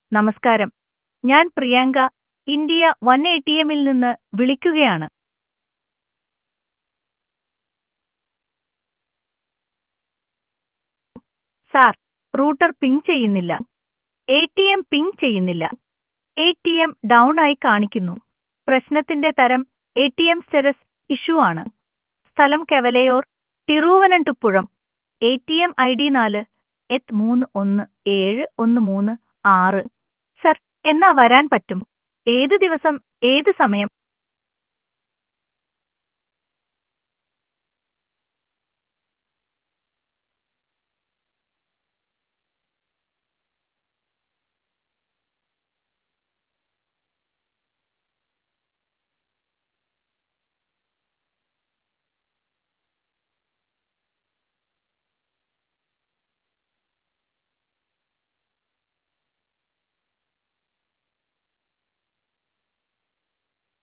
നമസ്കാരം ഞാൻ Priyanka India one A T എമ്മിൽ നിന്ന് വിളിക്കുകയാണ് സാർ റൂട്ടർ പിങ് ചെയ്യുന്നില്ല എ ടി എം പിങ് ചെയ്യുന്നില്ല എ ടി എം ഡൗൺ ആയി കാണിക്കുന്നു പ്രശ്നത്തിന്റെ തരം A T M status issue ആണ് സ്ഥലം കെവലയോർ Thiruvananthapuram A T M I D നാല് എത്ത് മൂന്ന് ഒന്ന് ഏഴ് ഒന്ന് മൂന്ന് ആറ് സർ എന്നാ വരാൻ പറ്റും ഏത് ദിവസം ഏത് സമയം